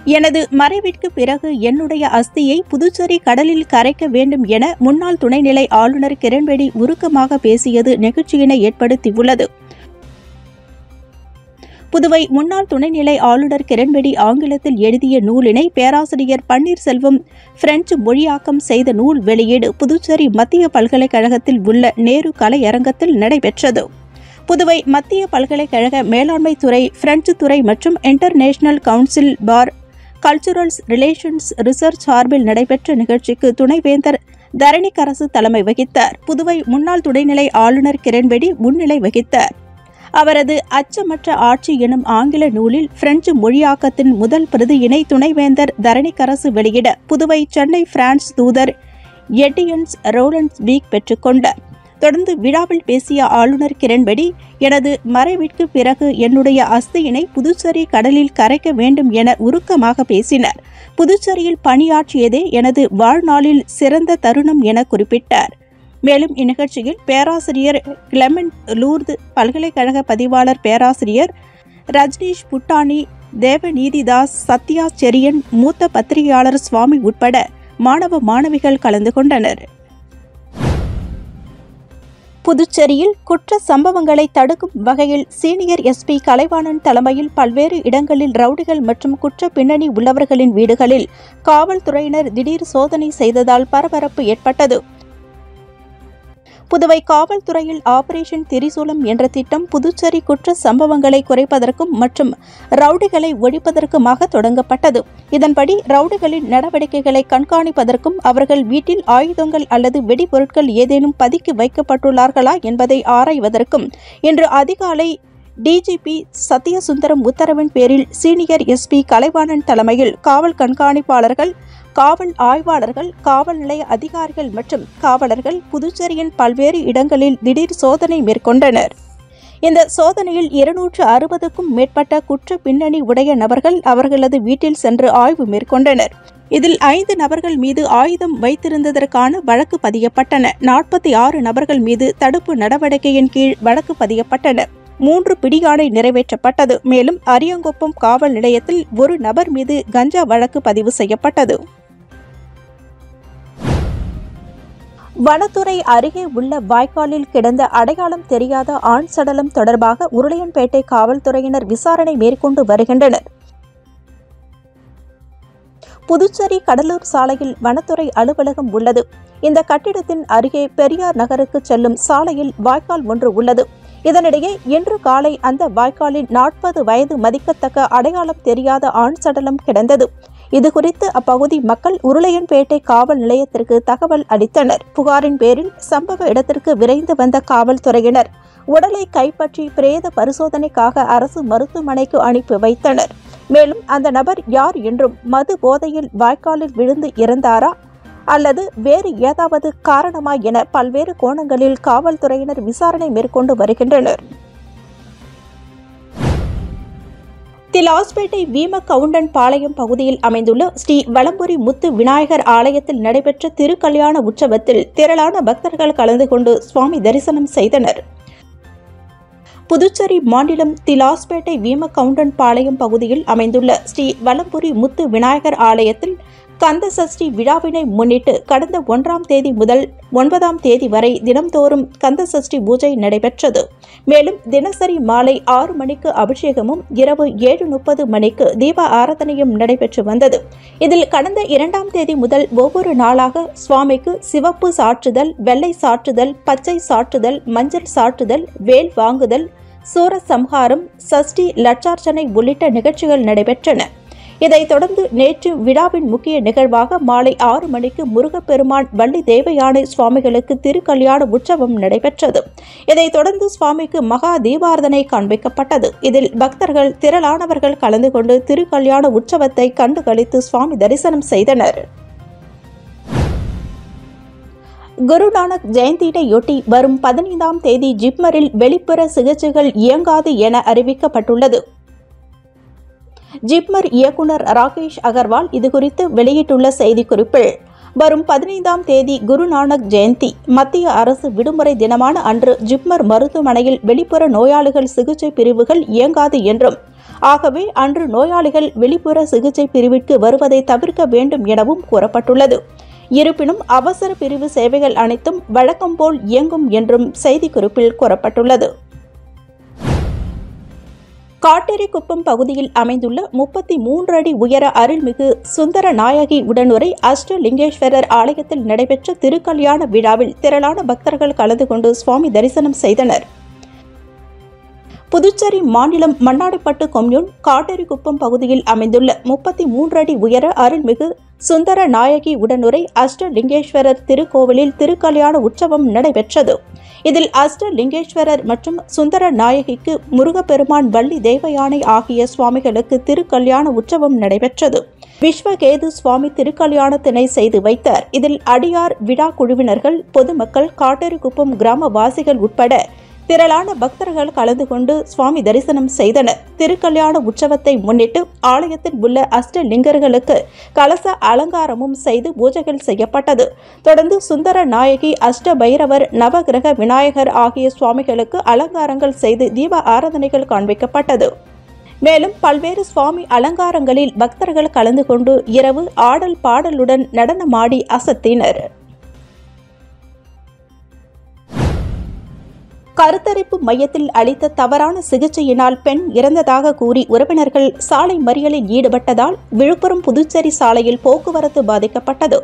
எனது மறைவிற்கு பிறகு என்னுடைய அஸ்தியை புதுச்சேரி கடலில் கரைக்க வேண்டும் என முன்னாள் துணைநிலை ஆளுநர் கிரண்பேடி உருக்கமாக பேசியது நெகிழ்ச்சியினை ஏற்படுத்தியுள்ளது புதுவை முன்னாள் துணைநிலை ஆளுநர் கிரண்பேடி ஆங்கிலத்தில் எழுதிய நூலினை பேராசிரியர் பன்னீர்செல்வம் பிரெஞ்சு மொழியாக்கம் செய்த நூல் வெளியீடு புதுச்சேரி மத்திய பல்கலைக்கழகத்தில் உள்ள நேரு கலையரங்கத்தில் நடைபெற்றது புதுவை மத்திய பல்கலைக்கழக மேலாண்மை துறை பிரெஞ்சு துறை மற்றும் international council for cultural relations research சார்பில் நடைபெற்ற நிகழ்ச்சிக்கு துணைவேந்தர் தரணிக்கரசு தலைமை வகித்தார் புதுவை முன்னாள் துணைநிலை ஆளுநர் கிரண்பேடி முன்னிலை வகித்தார் அவரது அச்சமற்ற ஆட்சி எனும் ஆங்கில நூலில் பிரெஞ்சு மொழியாக்கத்தின் முதல் பிரதியினை துணைவேந்தர் தரணிக்கரசு வெளியிட புதுவை சென்னை பிரான்ஸ் தூதர் எட்டியன்ஸ் ரோலன்ஸ் பீக் பெற்றுக்கொண்டார் தொடர்ந்து விழாவில் பேசிய ஆளுநர் கிரண்பேடி எனது மறைவிற்கு பிறகு என்னுடைய அஸ்தியினை புதுச்சேரி கடலில் கரைக்க வேண்டும் என உருக்கமாக பேசினார் புதுச்சேரியில் பணியாற்றியதே எனது வாழ்நாளில் சிறந்த தருணம் என குறிப்பிட்டார் மேலும் இந்நிகழ்ச்சியில் பேராசிரியர் கிளமெண்ட் லூர்து பல்கலைக்கழக பதிவாளர் பேராசிரியர் ரஜ்னீஷ் புட்டானி தேவநீதிதாஸ் சத்யா செரியன் மூத்த பத்திரிகையாளர் சுவாமி உட்பட மாணவ மாணவிகள் கலந்து கொண்டனர் புதுச்சேரியில் குற்ற சம்பவங்களை தடுக்கும் வகையில் சீனியர் எஸ்பி கலைவாணன் தலைமையில் பல்வேறு இடங்களில் ரவுடிகள் மற்றும் குற்ற பின்னணி உள்ளவர்களின் வீடுகளில் காவல்துறையினர் திடீர் சோதனை செய்ததால் பரபரப்பு ஏற்பட்டது புதுவை காவல்துறையில் ஆபரேஷன் திரிசூலம் என்ற திட்டம் புதுச்சேரி குற்ற சம்பவங்களை குறைப்பதற்கும் மற்றும் ரவுடிகளை ஒழிப்பதற்குமாக தொடங்கப்பட்டது இதன்படி ரவுடிகளின் நடவடிக்கைகளை கண்காணிப்பதற்கும் அவர்கள் வீட்டில் ஆயுதங்கள் அல்லது வெடிபொருட்கள் ஏதேனும் பதுக்கி வைக்கப்பட்டுள்ளார்களா என்பதை ஆராய்வதற்கும் இன்று அதிகாலை டிஜிபி சத்யசுந்தரம் உத்தரவின் பேரில் சீனியர் எஸ்பி கலைவாணன் தலைமையில் காவல் கண்காணிப்பாளர்கள் காவல் ஆய்வாளர்கள் காவல் நிலைய அதிகாரிகள் மற்றும் காவலர்கள் புதுச்சேரியின் பல்வேறு இடங்களில் திடீர் சோதனை மேற்கொண்டனர் இந்த சோதனையில் இருநூற்று அறுபதுக்கும் மேற்பட்ட குற்ற பின்னணி உடைய நபர்கள் அவர்களது வீட்டில் சென்று ஆய்வு மேற்கொண்டனர் இதில் ஐந்து நபர்கள் மீது ஆயுதம் வைத்திருந்ததற்கான வழக்கு பதியப்பட்டன நாற்பத்தி ஆறு நபர்கள் மீது தடுப்பு நடவடிக்கையின் கீழ் வழக்கு பதியப்பட்டன மூன்று பிடியாணை நிறைவேற்றப்பட்டது மேலும் அரியங்குப்பம் காவல் நிலையத்தில் ஒரு நபர் மீது கஞ்சா வழக்கு பதிவு செய்யப்பட்டது வனத்துறை அருகே உள்ள வாய்க்காலில் கிடந்த அடையாளம் தெரியாத ஆண் சடலம் தொடர்பாக உருளையன்பேட்டை காவல்துறையினர் விசாரணை மேற்கொண்டு வருகின்றனர் புதுச்சேரி கடலூர் சாலையில் வனத்துறை அலுவலகம் உள்ளது இந்த கட்டிடத்தின் அருகே பெரியார் நகருக்கு செல்லும் சாலையில் வாய்க்கால் ஒன்று உள்ளது இதனிடையே இன்று காலை அந்த வாய்க்காலில் நாற்பது வயது மதிக்கத்தக்க அடையாளம் தெரியாத ஆண் சடலம் கிடந்தது இதுகுறித்து அப்பகுதி மக்கள் உருளையன்பேட்டை காவல் நிலையத்திற்கு தகவல் அளித்தனர் புகாரின் பேரில் சம்பவ இடத்திற்கு விரைந்து வந்த காவல்துறையினர் உடலை கைப்பற்றி பிரேத பரிசோதனைக்காக அரசு மருத்துவமனைக்கு அனுப்பி வைத்தனர் மேலும் அந்த நபர் யார் என்றும் மது போதையில் வாய்க்காலில் விழுந்து இறந்தாரா அல்லது வேறு ஏதாவது காரணமா என பல்வேறு கோணங்களில் காவல்துறையினர் விசாரணை மேற்கொண்டு வருகின்றனர் திலாஸ்பேட்டை வீம கவுண்டன் பாளையம் பகுதியில் அமைந்துள்ள ஸ்ரீ வலம்புரி முத்து விநாயகர் ஆலயத்தில் நடைபெற்ற திருக்கல்யாண உற்சவத்தில் திரளான பக்தர்கள் கலந்து கொண்டு சுவாமி தரிசனம் செய்தனர் புதுச்சேரி மாநிலம் திலாஸ்பேட்டை வீம கவுண்டன் பாளையம் பகுதியில் அமைந்துள்ள ஸ்ரீ வலம்புரி முத்து விநாயகர் ஆலயத்தில் கந்த சஷ்டி விழாவினை முன்னிட்டு கடந்த ஒன்றாம் தேதி முதல் ஒன்பதாம் தேதி வரை தினம்தோறும் கந்த சஷ்டி பூஜை நடைபெற்றது மேலும் தினசரி மாலை ஆறு மணிக்கு அபிஷேகமும் இரவு ஏழு முப்பது மணிக்கு தீப ஆராதனையும் நடைபெற்று வந்தது இதில் கடந்த இரண்டாம் தேதி முதல் ஒவ்வொரு நாளாக சுவாமிக்கு சிவப்பு சாற்றுதல் வெள்ளை சாற்றுதல் பச்சை சாற்றுதல் மஞ்சள் சாற்றுதல் வேல் வாங்குதல் சூரசம்ஹாரம் சஷ்டி லட்சார்ச்சனை உள்ளிட்ட நிகழ்ச்சிகள் நடைபெற்றன இதைத் தொடர்ந்து நேற்று விழாவின் முக்கிய நிகழ்வாக மாலை ஆறு மணிக்கு முருகப்பெருமான் வள்ளி தேவயானை சுவாமிகளுக்கு திருக்கல்யாண உற்சவம் நடைபெற்றது இதைத் தொடர்ந்து சுவாமிக்கு மகா தீபாரதனை காண்பிக்கப்பட்டது இதில் பக்தர்கள் திரளானவர்கள் கலந்து கொண்டு திருக்கல்யாண உற்சவத்தை கண்டு களித்து சுவாமி தரிசனம் செய்தனர் குருநானக் ஜெயந்தியினையொட்டி வரும் பதினைந்தாம் தேதி ஜிப்மரில் வெளிப்புற சிகிச்சைகள் இயங்காது என அறிவிக்கப்பட்டுள்ளது ஜிப்மர் இயக்குனர் ராகேஷ் அகர்வால் இதுகுறித்து வெளியிட்டுள்ள செய்திக்குறிப்பில் வரும் பதினைந்தாம் தேதி குருநானக் ஜெயந்தி மத்திய அரசு விடுமுறை தினமான அன்று ஜிப்மர் மருத்துவமனையில் வெளிப்புற நோயாளிகள் சிகிச்சை பிரிவுகள் இயங்காது என்றும் ஆகவே அன்று நோயாளிகள் வெளிப்புற சிகிச்சை பிரிவிற்கு வருவதை தவிர்க்க வேண்டும் எனவும் கூறப்பட்டுள்ளது இருப்பினும் அவசர பிரிவு சேவைகள் அனைத்தும் வழக்கம் போல் இயங்கும் என்றும் செய்திக்குறிப்பில் கூறப்பட்டுள்ளது காட்டேரிக்குப்பம் பகுதியில் அமைந்துள்ள முப்பத்தி மூன்று அடி உயர அருள்மிகு சுந்தர நாயகி உடனுரை அஷ்டலிங்கேஸ்வரர் ஆலயத்தில் நடைபெற்ற திருக்கல்யாண விழாவில் திரளான பக்தர்கள் கலந்து கொண்டு சுவாமி தரிசனம் செய்தனர் புதுச்சேரி மாநிலம் மண்ணாடிப்பட்டு கொம்யூன் காட்டேரிக்குப்பம் பகுதியில் அமைந்துள்ள முப்பத்தி மூன்று அடி உயர அருள்மிகு சுந்தர நாயகி உடனுரை அஷ்டலிங்கேஸ்வரர் திருக்கோவிலில் திருக்கல்யாண உற்சவம் நடைபெற்றது இதில் அஷ்டலிங்கேஸ்வரர் மற்றும் சுந்தர நாயகிக்கு முருகப்பெருமான் வள்ளி தேவயானை ஆகிய சுவாமிகளுக்கு திருக்கல்யாண உற்சவம் நடைபெற்றது விஸ்வகேது சுவாமி திருக்கல்யாணத்தினை செய்து வைத்தார் இதில் அடியார் விழா குழுவினர்கள் பொதுமக்கள் காட்டேரிக்குப்பம் கிராமவாசிகள் உட்பட திரளான பக்தர்கள் கலந்து கொண்டு சுவாமி தரிசனம் செய்தனர் திருக்கல்யாண உற்சவத்தை முன்னிட்டு ஆலயத்தில் உள்ள அஷ்டலிங்கர்களுக்கு கலச அலங்காரமும் செய்து பூஜைகள் செய்யப்பட்டது தொடர்ந்து சுந்தர நாயகி அஷ்ட பைரவர் நவகிரக விநாயகர் ஆகிய சுவாமிகளுக்கு அலங்காரங்கள் செய்து தீப ஆராதனைகள் காண்பிக்கப்பட்டது மேலும் பல்வேறு சுவாமி அலங்காரங்களில் பக்தர்கள் கலந்து கொண்டு இரவு ஆடல் பாடலுடன் நடனமாடி அசத்தினர் கருத்தரிப்பு மையத்தில் அளித்த தவறான சிகிச்சையினால் பெண் இறந்ததாக கூறி உறவினர்கள் சாலை மறியலில் ஈடுபட்டதால் விழுப்புரம் புதுச்சேரி சாலையில் போக்குவரத்து பாதிக்கப்பட்டது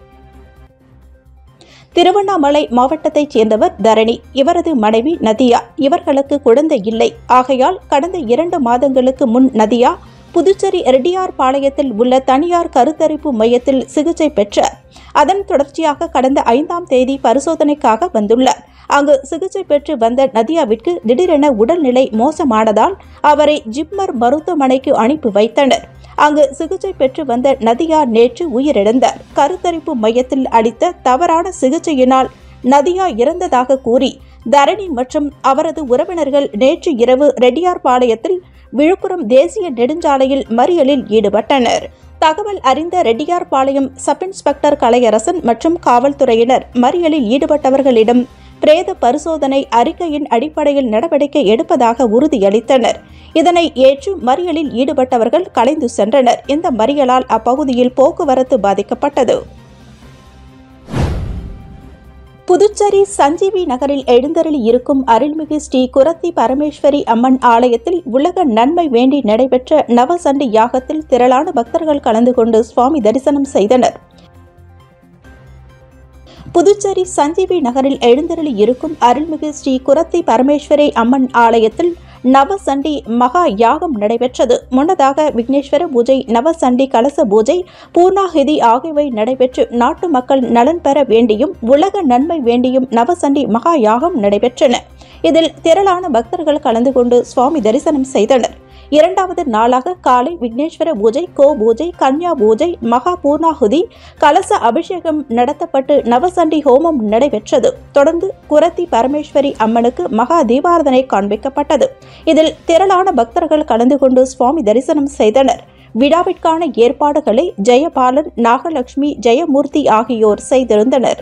திருவண்ணாமலை மாவட்டத்தைச் சேர்ந்தவர் தரணி இவரது மனைவி நதியா இவர்களுக்கு குழந்தை இல்லை ஆகையால் கடந்த இரண்டு மாதங்களுக்கு முன் நதியா புதுச்சேரி ரெட்டியார் பாளையத்தில் உள்ள தனியார் கருத்தரிப்பு மையத்தில் சிகிச்சை பெற்றார் அதன் தொடர்ச்சியாக கடந்த ஐந்தாம் தேதி பரிசோதனைக்காக வந்துள்ளார் அங்கு சிகிச்சை பெற்று வந்த நதியாவிற்கு திடீரென உடல்நிலை மோசமானதால் அவரை ஜிப்மர் மருத்துவமனைக்கு அனுப்பி வைத்தனர் அங்கு சிகிச்சை பெற்று வந்த நதியா நேற்று உயிரிழந்தார் கருத்தரிப்பு மையத்தில் அளித்த தவறான சிகிச்சையினால் நதியா இறந்ததாக கூறி தரணி மற்றும் அவரது உறவினர்கள் நேற்று இரவு ரெட்டியார்பாளையத்தில் விழுப்புரம் தேசிய நெடுஞ்சாலையில் மறியலில் ஈடுபட்டனர் தகவல் அறிந்த ரெட்டியார்பாளையம் சப் இன்ஸ்பெக்டர் கலையரசன் மற்றும் காவல்துறையினர் மறியலில் ஈடுபட்டவர்களிடம் பிரேத பரிசோதனை அறிக்கையின் அடிப்படையில் நடவடிக்கை எடுப்பதாக உறுதியளித்தனர் இதனை ஏற்று மறியலில் ஈடுபட்டவர்கள் கலைந்து சென்றனர் இந்த மறியலால் அப்பகுதியில் போக்குவரத்து பாதிக்கப்பட்டது புதுச்சேரி சஞ்சீவி நகரில் எழுந்தருளி இருக்கும் அருள்மிகு ஸ்ரீ குரத்தி பரமேஸ்வரி அம்மன் ஆலயத்தில் உலக நன்மை வேண்டி நடைபெற்ற நவசண்டி யாகத்தில் திரளான பக்தர்கள் கலந்து கொண்டு சுவாமி தரிசனம் செய்தனர் புதுச்சேரி சஞ்சீவி நகரில் எழுந்தருளி இருக்கும் அருள்மிகு ஸ்ரீ குரத்தி பரமேஸ்வரி அம்மன் ஆலயத்தில் நவசண்டி மகா யாகம் நடைபெற்றது முன்னதாக விக்னேஸ்வர பூஜை நவசண்டி கலச பூஜை பூர்ணாகிதி ஆகியவை நடைபெற்று நாட்டு மக்கள் நலன் பெற வேண்டியும் உலக நன்மை வேண்டியும் நவசண்டி மகா யாகம் நடைபெற்றன இதில் திரளான பக்தர்கள் கலந்து கொண்டு சுவாமி தரிசனம் செய்தனர் இரண்டாவது நாளாக காலை விக்னேஸ்வர பூஜை கோ பூஜை கன்யா பூஜை மகா பூர்ணாகுதி கலச அபிஷேகம் நடத்தப்பட்டு நவசண்டி ஹோமம் நடைபெற்றது தொடர்ந்து குரத்தி பரமேஸ்வரி அம்மனுக்கு மகா தீபாரதனை காண்பிக்கப்பட்டது இதில் திரளான பக்தர்கள் கலந்து கொண்டு சுவாமி தரிசனம் செய்தனர் விழாவிற்கான ஏற்பாடுகளை ஜெயபாலன் நாகலட்சுமி ஜெயமூர்த்தி ஆகியோர் செய்திருந்தனர்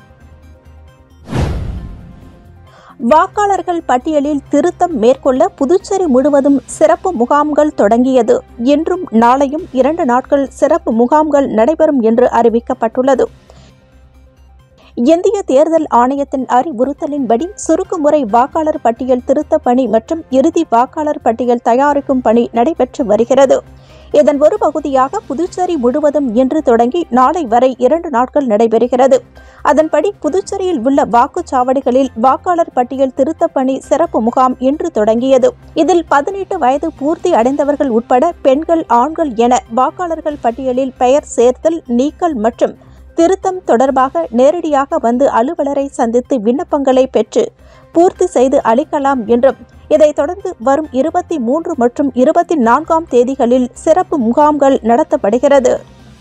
வாக்காளர்கள் பட்டியலில் திருத்தம் மேற்கொள்ள புதுச்சேரி முழுவதும் சிறப்பு முகாம்கள் தொடங்கியது இன்றும் நாளையும் இரண்டு நாட்கள் சிறப்பு முகாம்கள் நடைபெறும் என்று அறிவிக்கப்பட்டுள்ளது இந்திய தேர்தல் ஆணையத்தின் அறிவுறுத்தலின்படி சுருக்குமுறை வாக்காளர் பட்டியல் திருத்த பணி மற்றும் இறுதி வாக்காளர் பட்டியல் தயாரிக்கும் பணி நடைபெற்று வருகிறது இதன் ஒரு பகுதியாக புதுச்சேரி முழுவதும் இன்று தொடங்கி நாளை வரை இரண்டு நாட்கள் நடைபெறுகிறது அதன்படி புதுச்சேரியில் உள்ள வாக்குச்சாவடிகளில் வாக்காளர் பட்டியல் திருத்த பணி சிறப்பு முகாம் இன்று தொடங்கியது இதில் பதினெட்டு வயது பூர்த்தி அடைந்தவர்கள் உட்பட பெண்கள் ஆண்கள் என வாக்காளர்கள் பட்டியலில் பெயர் சேர்த்தல் நீக்கல் மற்றும் திருத்தம் தொடர்பாக நேரடியாக வந்து அலுவலரை சந்தித்து விண்ணப்பங்களை பெற்று பூர்த்தி செய்து அளிக்கலாம் என்றும் இதைத் தொடர்ந்து வரும் இருபத்தி மூன்று மற்றும் இருபத்தி நான்காம் தேதிகளில் சிறப்பு முகாம்கள் நடத்தப்படுகிறது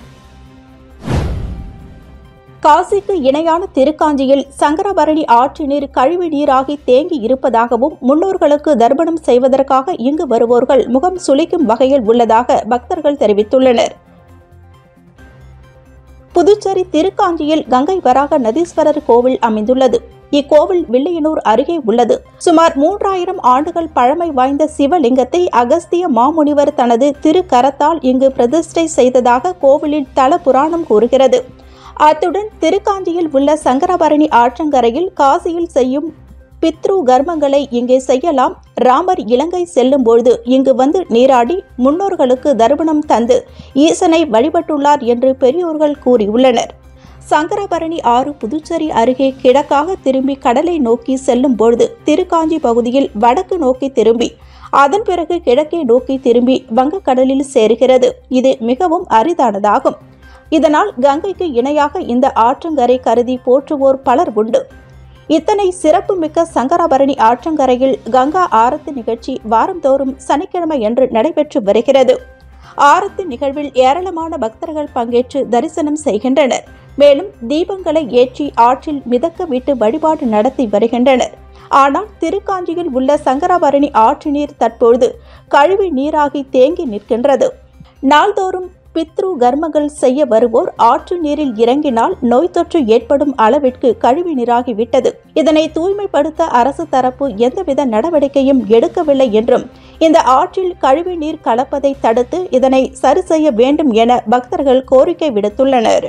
காசிக்கு இணையான திருக்காஞ்சியில் சங்கரபரணி ஆற்று நீர் கழிவு நீராகி தேங்கி இருப்பதாகவும் முன்னோர்களுக்கு தர்ப்பணம் செய்வதற்காக இங்கு வருவோர்கள் முகம் சுளிக்கும் வகையில் உள்ளதாக பக்தர்கள் தெரிவித்துள்ளனர் புதுச்சேரி திருக்காஞ்சியில் கங்கை வராக நதீஸ்வரர் கோவில் அமைந்துள்ளது இக்கோவில் வில்லியனூர் அருகே உள்ளது சுமார் மூன்றாயிரம் ஆண்டுகள் பழமை வாய்ந்த சிவலிங்கத்தை அகஸ்திய மாமுனிவர் தனது திருக்கரத்தால் இங்கு பிரதிஷ்டை செய்ததாக கோவிலில் தல புராணம் கூறுகிறது அத்துடன் திருக்காஞ்சியில் உள்ள சங்கரபரணி ஆற்றங்கரையில் காசியில் செய்யும் பித்ரு கர்மங்களை இங்கே செய்யலாம் ராமர் இலங்கை செல்லும் பொழுது இங்கு வந்து நீராடி முன்னோர்களுக்கு தர்ப்பணம் தந்து ஈசனை வழிபட்டுள்ளார் என்று பெரியோர்கள் கூறியுள்ளனர் சங்கரபரணி ஆறு புதுச்சேரி அருகே கிழக்காக திரும்பி கடலை நோக்கி செல்லும் பொழுது திருக்காஞ்சி பகுதியில் வடக்கு நோக்கி திரும்பி அதன் பிறகு கிழக்கே நோக்கி திரும்பி வங்கக்கடலில் சேருகிறது இது மிகவும் அரிதானதாகும் இதனால் கங்கைக்கு இணையாக இந்த ஆற்றங்கரை கருதி போற்றுவோர் பலர் உண்டு இத்தனை சிறப்புமிக்க சங்கராபரணி ஆற்றங்கரையில் கங்கா ஆரத்தி நிகழ்ச்சி வாரந்தோறும் சனிக்கிழமை என்று நடைபெற்று வருகிறது ஆரத்தி நிகழ்வில் ஏராளமான பக்தர்கள் பங்கேற்று தரிசனம் செய்கின்றனர் மேலும் தீபங்களை ஏற்றி ஆற்றில் மிதக்க விட்டு வழிபாடு நடத்தி வருகின்றனர் ஆனால் திருக்காஞ்சியில் உள்ள சங்கராபரணி ஆற்று நீர் தற்பொழுது கழிவு நீராகி தேங்கி நிற்கின்றது நாள்தோறும் பித்ரு கர்மங்கள் செய்ய வருவோர் ஆற்று நீரில் இறங்கினால் நோய் தொற்று ஏற்படும் அளவிற்கு கழிவு நீராகிவிட்டது இதனை தூய்மைப்படுத்த அரசு தரப்பு எந்தவித நடவடிக்கையும் எடுக்கவில்லை என்றும் இந்த ஆற்றில் கழிவு நீர் கலப்பதை தடுத்து இதனை சரி செய்ய வேண்டும் என பக்தர்கள் கோரிக்கை விடுத்துள்ளனர்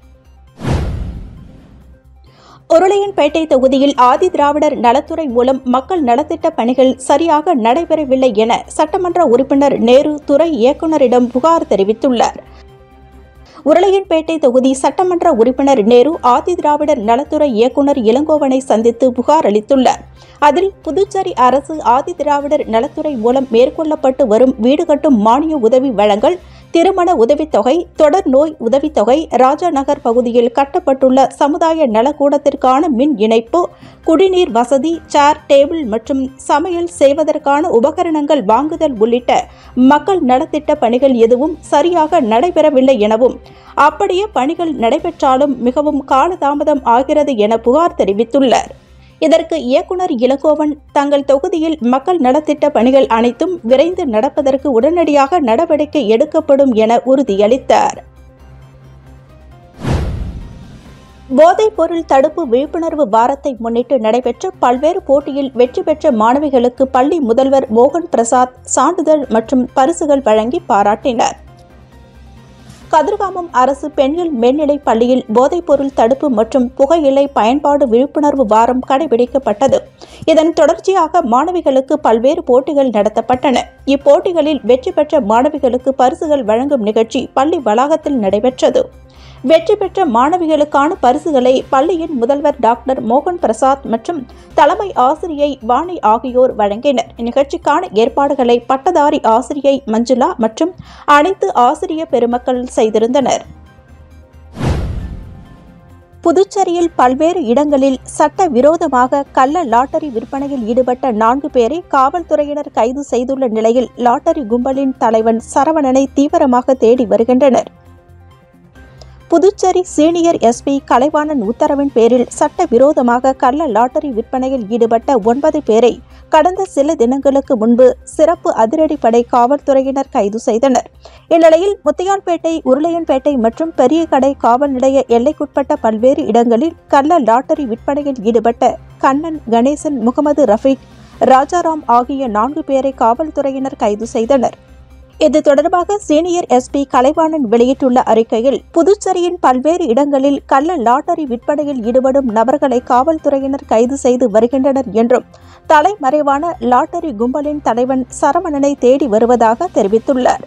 உருளையன்பேட்டை தொகுதியில் ஆதி திராவிடர் நலத்துறை மூலம் மக்கள் நலத்திட்ட பணிகள் சரியாக நடைபெறவில்லை என சட்டமன்ற உறுப்பினர் நேரு துறை இயக்குநரிடம் புகார் தெரிவித்துள்ளார் உருளையன்பேட்டை தொகுதி சட்டமன்ற உறுப்பினர் நேரு ஆதி திராவிடர் நலத்துறை இயக்குநர் இளங்கோவனை சந்தித்து புகார் அளித்துள்ளார் அதில் புதுச்சேரி அரசு ஆதி திராவிடர் நலத்துறை மூலம் மேற்கொள்ளப்பட்டு வரும் வீடு கட்டும் மானிய உதவி வழங்கல் திருமண உதவித்தொகை தொடர் நோய் உதவித்தொகை ராஜா நகர் பகுதியில் கட்டப்பட்டுள்ள சமுதாய நலக்கூடத்திற்கான மின் இணைப்பு குடிநீர் வசதி சேர் டேபிள் மற்றும் சமையல் செய்வதற்கான உபகரணங்கள் வாங்குதல் உள்ளிட்ட மக்கள் நலத்திட்ட பணிகள் எதுவும் சரியாக நடைபெறவில்லை எனவும் அப்படியே பணிகள் நடைபெற்றாலும் மிகவும் காலதாமதம் ஆகிறது என புகார் தெரிவித்துள்ளார் இதற்கு இயக்குனர் இளங்கோவன் தங்கள் தொகுதியில் மக்கள் நலத்திட்ட பணிகள் அனைத்தும் விரைந்து நடப்பதற்கு உடனடியாக நடவடிக்கை எடுக்கப்படும் என உறுதியளித்தார் போதைப் பொருள் தடுப்பு விழிப்புணர்வு வாரத்தை முன்னிட்டு நடைபெற்ற பல்வேறு போட்டியில் வெற்றி பெற்ற மாணவிகளுக்கு பள்ளி முதல்வர் மோகன் பிரசாத் சான்றிதழ் மற்றும் பரிசுகள் வழங்கி பாராட்டினார் கதிர்காமம் அரசு பெண்கள் மேல்நிலைப் பள்ளியில் போதைப்பொருள் தடுப்பு மற்றும் புகையிலை பயன்பாடு விழிப்புணர்வு வாரம் கடைபிடிக்கப்பட்டது இதன் தொடர்ச்சியாக மாணவிகளுக்கு பல்வேறு போட்டிகள் நடத்தப்பட்டன இப்போட்டிகளில் வெற்றி பெற்ற மாணவிகளுக்கு பரிசுகள் வழங்கும் நிகழ்ச்சி பள்ளி வளாகத்தில் நடைபெற்றது வெற்றி பெற்ற மாணவிகளுக்கான பரிசுகளை பள்ளியின் முதல்வர் டாக்டர் மோகன் பிரசாத் மற்றும் தலைமை ஆசிரியை வாணி ஆகியோர் வழங்கினர் இந்நிகழ்ச்சிக்கான ஏற்பாடுகளை பட்டதாரி ஆசிரியை மஞ்சுளா மற்றும் அனைத்து ஆசிரிய பெருமக்கள் செய்திருந்தனர் புதுச்சேரியில் பல்வேறு இடங்களில் சட்ட விரோதமாக கள்ள லாட்டரி விற்பனையில் ஈடுபட்ட நான்கு பேரை காவல்துறையினர் கைது செய்துள்ள நிலையில் லாட்டரி கும்பலின் தலைவன் சரவணனை தீவிரமாக தேடி வருகின்றனர் புதுச்சேரி சீனியர் எஸ்பி கலைவாணன் உத்தரவின் பேரில் சட்ட விரோதமாக கள்ள லாட்டரி விற்பனையில் ஈடுபட்ட ஒன்பது பேரை கடந்த சில தினங்களுக்கு முன்பு சிறப்பு அதிரடிப்படை காவல்துறையினர் கைது செய்தனர் இந்நிலையில் முத்தியால்பேட்டை உருளையன்பேட்டை மற்றும் பெரியகடை காவல் நிலைய எல்லைக்குட்பட்ட பல்வேறு இடங்களில் கள்ள லாட்டரி விற்பனையில் ஈடுபட்ட கண்ணன் கணேசன் முகமது ரஃபீக் ராஜாராம் ஆகிய நான்கு பேரை காவல்துறையினர் கைது செய்தனர் இது தொடர்பாக சீனியர் எஸ்பி கலைவாணன் வெளியிட்டுள்ள அறிக்கையில் புதுச்சேரியின் பல்வேறு இடங்களில் கள்ள லாட்டரி விற்பனையில் ஈடுபடும் நபர்களை காவல்துறையினர் கைது செய்து வருகின்றனர் என்றும் தலைமறைவான லாட்டரி கும்பலின் தலைவன் சரவணனை தேடி வருவதாக தெரிவித்துள்ளார்